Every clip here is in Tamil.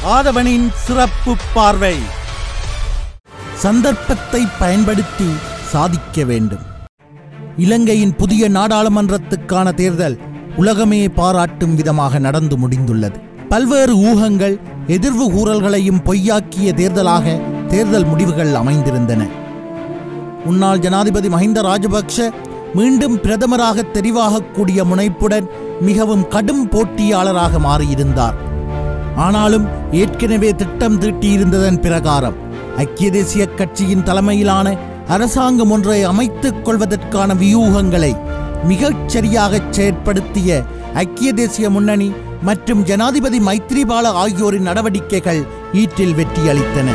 ஆதவனின் சிறப்பு பார்வை சந்தர்ப்பத்தை பயன்படுத்தி சாதிக்க வேண்டும் இலங்கையின் புதிய நாடாளுமன்றத்துக்கான தேர்தல் உலகமே பாராட்டும் விதமாக நடந்து முடிந்துள்ளது பல்வேறு ஊகங்கள் எதிர்வு கூறல்களையும் பொய்யாக்கிய தேர்தலாக தேர்தல் முடிவுகள் அமைந்திருந்தன முன்னாள் ஜனாதிபதி மஹிந்த ராஜபக்ஷ மீண்டும் பிரதமராக தெரிவாகக்கூடிய முனைப்புடன் மிகவும் கடும் போட்டியாளராக மாறியிருந்தார் ஆனாலும் ஏற்கனவே திட்டம் தீட்டியிருந்ததன் பிரகாரம் ஐக்கிய தேசிய கட்சியின் தலைமையிலான அரசாங்கம் ஒன்றை அமைத்துக் கொள்வதற்கான வியூகங்களை மிகச் சரியாகச் செயற்படுத்திய ஐக்கிய தேசிய முன்னணி மற்றும் ஜனாதிபதி மைத்ரிபால ஆகியோரின் நடவடிக்கைகள் ஈற்றில் வெற்றியளித்தன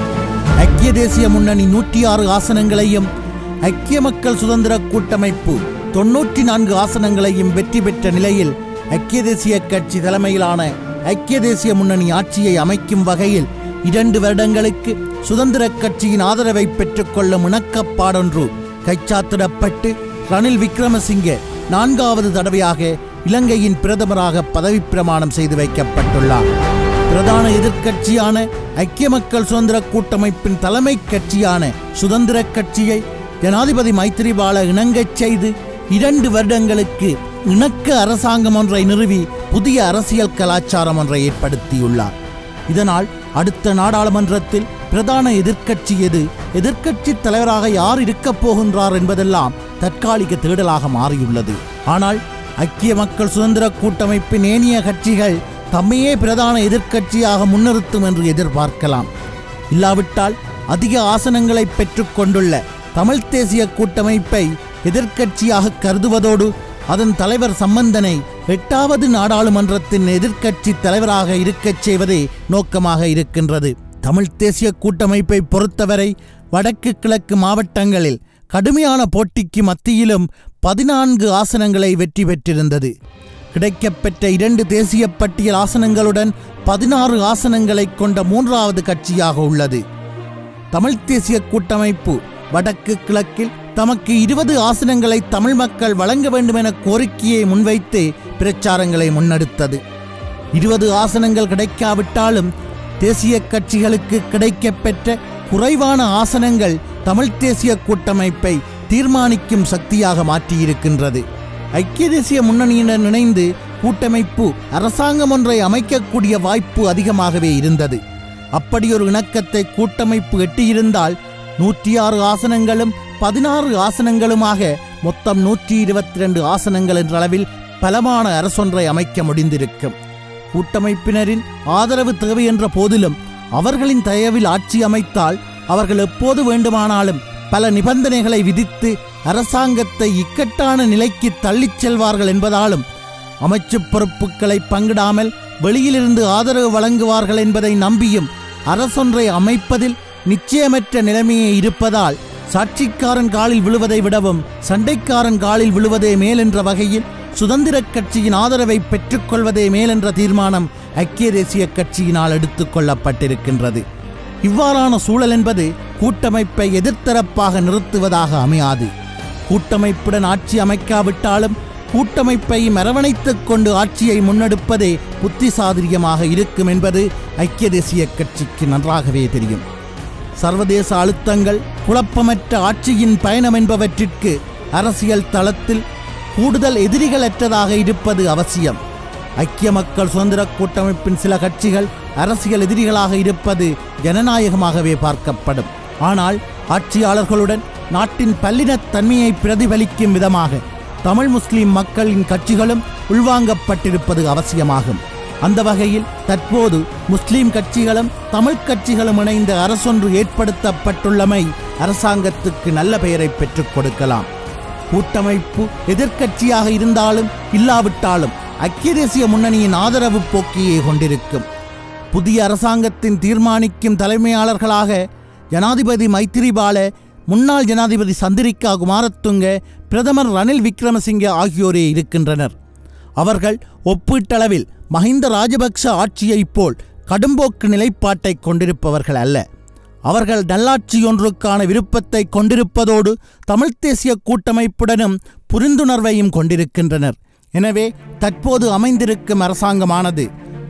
ஐக்கிய தேசிய முன்னணி நூற்றி ஆறு ஆசனங்களையும் ஐக்கிய மக்கள் சுதந்திர கூட்டமைப்பு தொன்னூற்றி நான்கு ஆசனங்களையும் வெற்றி பெற்ற நிலையில் ஐக்கிய தேசிய கட்சி தலைமையிலான ஐக்கிய தேசிய முன்னணி ஆட்சியை அமைக்கும் வகையில் இரண்டு வருடங்களுக்கு சுதந்திர கட்சியின் ஆதரவை பெற்றுக்கொள்ளும் இணக்கப்பாடொன்று கைச்சாத்திடப்பட்டு ரணில் விக்ரமசிங்கே நான்காவது தடவையாக இலங்கையின் பிரதமராக பதவிப் பிரமாணம் செய்து வைக்கப்பட்டுள்ளார் பிரதான எதிர்க்கட்சியான ஐக்கிய மக்கள் சுதந்திர கூட்டமைப்பின் தலைமை கட்சியான சுதந்திர கட்சியை ஜனாதிபதி மைத்திரிபால இணங்கச் செய்து இரண்டு வருடங்களுக்கு இணக்க அரசாங்கம் ஒன்றை நிறுவி புதிய அரசியல் கலாச்சாரம் ஒன்றை ஏற்படுத்தியுள்ளார் இதனால் அடுத்த நாடாளுமன்றத்தில் பிரதான எதிர்க்கட்சி எது எதிர்க்கட்சி தலைவராக யார் இருக்கப் போகின்றார் என்பதெல்லாம் தற்காலிக தேடலாக மாறியுள்ளது ஆனால் ஐக்கிய மக்கள் சுதந்திர கூட்டமைப்பின் ஏனைய கட்சிகள் தம்மையே பிரதான எதிர்க்கட்சியாக முன்னிறுத்தும் என்று எதிர்பார்க்கலாம் இல்லாவிட்டால் அதிக ஆசனங்களை பெற்றுக்கொண்டுள்ள தமிழ்த் தேசிய கூட்டமைப்பை எதிர்க்கட்சியாக கருதுவதோடு அதன் தலைவர் சம்பந்தனை எட்டாவது நாடாளுமன்றத்தின் எதிர்க்கட்சி தலைவராக இருக்கச் செய்வதே நோக்கமாக இருக்கின்றது தமிழ்த் தேசிய கூட்டமைப்பை பொறுத்தவரை வடக்கு கிழக்கு மாவட்டங்களில் கடுமையான போட்டிக்கு மத்தியிலும் பதினான்கு ஆசனங்களை வெற்றி பெற்றிருந்தது கிடைக்கப்பெற்ற இரண்டு தேசிய பட்டியல் ஆசனங்களுடன் பதினாறு ஆசனங்களை கொண்ட மூன்றாவது கட்சியாக உள்ளது தமிழ்த் தேசிய கூட்டமைப்பு வடக்கு கிழக்கில் தமக்கு இருபது ஆசனங்களை தமிழ் மக்கள் வழங்க வேண்டும் என கோரிக்கையை முன்வைத்து பிரச்சாரங்களை முன்னெடுத்தது இருபது ஆசனங்கள் கிடைக்காவிட்டாலும் தேசிய கட்சிகளுக்கு கிடைக்கப்பெற்ற குறைவான ஆசனங்கள் தமிழ்த் தேசிய கூட்டமைப்பை தீர்மானிக்கும் சக்தியாக மாற்றியிருக்கின்றது ஐக்கிய தேசிய முன்னணியுடன் இணைந்து கூட்டமைப்பு அரசாங்கம் ஒன்றை அமைக்கக்கூடிய வாய்ப்பு அதிகமாகவே இருந்தது அப்படியொரு இணக்கத்தை கூட்டமைப்பு எட்டியிருந்தால் நூற்றி ஆறு ஆசனங்களும் பதினாறு ஆசனங்களுமாக மொத்தம் நூற்றி இருபத்தி ரெண்டு ஆசனங்கள் என்ற அளவில் பலமான அரசொன்றை அமைக்க முடிந்திருக்கும் கூட்டமைப்பினரின் ஆதரவு தேவை என்ற போதிலும் அவர்களின் தயவில் ஆட்சி அமைத்தால் அவர்கள் எப்போது வேண்டுமானாலும் பல நிபந்தனைகளை விதித்து அரசாங்கத்தை இக்கட்டான நிலைக்கு தள்ளிச் செல்வார்கள் என்பதாலும் அமைச்சு பொறுப்புகளை பங்கிடாமல் வெளியிலிருந்து ஆதரவு வழங்குவார்கள் என்பதை நம்பியும் அரசொன்றை அமைப்பதில் நிச்சயமற்ற நிலைமையே இருப்பதால் சாட்சிக்காரன் காலில் விழுவதை விடவும் சண்டைக்காரன் காலில் விழுவதே மேல் என்ற வகையில் சுதந்திர கட்சியின் ஆதரவை பெற்றுக்கொள்வதே மேல் என்ற தீர்மானம் ஐக்கிய தேசிய கட்சியினால் எடுத்துக் கொள்ளப்பட்டிருக்கின்றது இவ்வாறான சூழல் என்பது கூட்டமைப்பை எதிர்த்தரப்பாக நிறுத்துவதாக அமையாது கூட்டமைப்புடன் ஆட்சி அமைக்காவிட்டாலும் கூட்டமைப்பை மரவணைத்துக் கொண்டு ஆட்சியை முன்னெடுப்பதே புத்திசாதுரியமாக இருக்கும் என்பது ஐக்கிய தேசிய கட்சிக்கு நன்றாகவே தெரியும் சர்வதேச அழுத்தங்கள் குழப்பமற்ற ஆட்சியின் பயணம் என்பவற்றிற்கு அரசியல் தளத்தில் கூடுதல் எதிரிகளற்றதாக இருப்பது அவசியம் ஐக்கிய மக்கள் சுதந்திர கூட்டமைப்பின் சில கட்சிகள் அரசியல் எதிரிகளாக இருப்பது ஜனநாயகமாகவே பார்க்கப்படும் ஆனால் ஆட்சியாளர்களுடன் நாட்டின் பல்லினத் தன்மையை பிரதிபலிக்கும் விதமாக தமிழ் முஸ்லிம் மக்களின் கட்சிகளும் உள்வாங்கப்பட்டிருப்பது அவசியமாகும் அந்த வகையில் தற்போது முஸ்லிம் கட்சிகளும் தமிழ் கட்சிகளும் இணைந்த அரசொன்று ஏற்படுத்தப்பட்டுள்ளமை அரசாங்கத்துக்கு நல்ல பெயரை பெற்றுக் கொடுக்கலாம் கூட்டமைப்பு எதிர்க்கட்சியாக இருந்தாலும் இல்லாவிட்டாலும் ஐக்கிய தேசிய முன்னணியின் ஆதரவு போக்கியே கொண்டிருக்கும் புதிய அரசாங்கத்தின் தீர்மானிக்கும் தலைமையாளர்களாக ஜனாதிபதி மைத்திரிபால முன்னாள் ஜனாதிபதி சந்திரிகா குமாரத்துங்க பிரதமர் ரணில் விக்ரமசிங்கே ஆகியோரே இருக்கின்றனர் அவர்கள் ஒப்பீட்டளவில் மஹிந்த ராஜபக்ஷ ஆட்சியைப் போல் கடும்போக்கு நிலைப்பாட்டை கொண்டிருப்பவர்கள் அல்ல அவர்கள் நல்லாட்சியொன்றுக்கான விருப்பத்தை கொண்டிருப்பதோடு தமிழ்த் தேசிய கூட்டமைப்புடனும் புரிந்துணர்வையும் கொண்டிருக்கின்றனர் எனவே தற்போது அமைந்திருக்கும் அரசாங்கமானது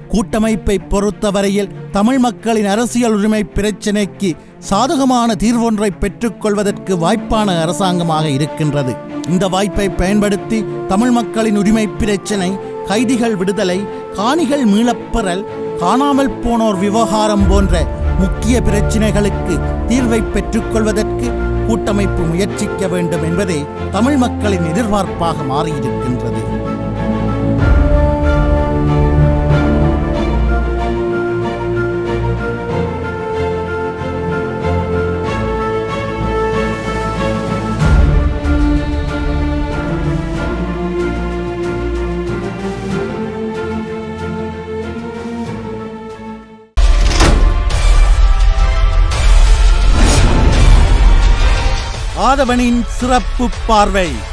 கூட்டமைப்பை பொறுத்தவரையில் தமிழ் மக்களின் அரசியல் உரிமை பிரச்சினைக்கு சாதகமான தீர்வொன்றை பெற்றுக்கொள்வதற்கு வாய்ப்பான அரசாங்கமாக இருக்கின்றது இந்த வாய்ப்பை பயன்படுத்தி தமிழ் மக்களின் உரிமை பிரச்சினை கைதிகள் விடுதலை காணிகள் மீளப்பெறல் காணாமல் போனோர் விவகாரம் போன்ற முக்கிய பிரச்சினைகளுக்கு தீர்வை பெற்றுக்கொள்வதற்கு கூட்டமைப்பு முயற்சிக்க வேண்டும் என்பதே தமிழ் மக்களின் எதிர்பார்ப்பாக மாறியிருக்கின்றது ஆதவனின் சிறப்பு பார்வை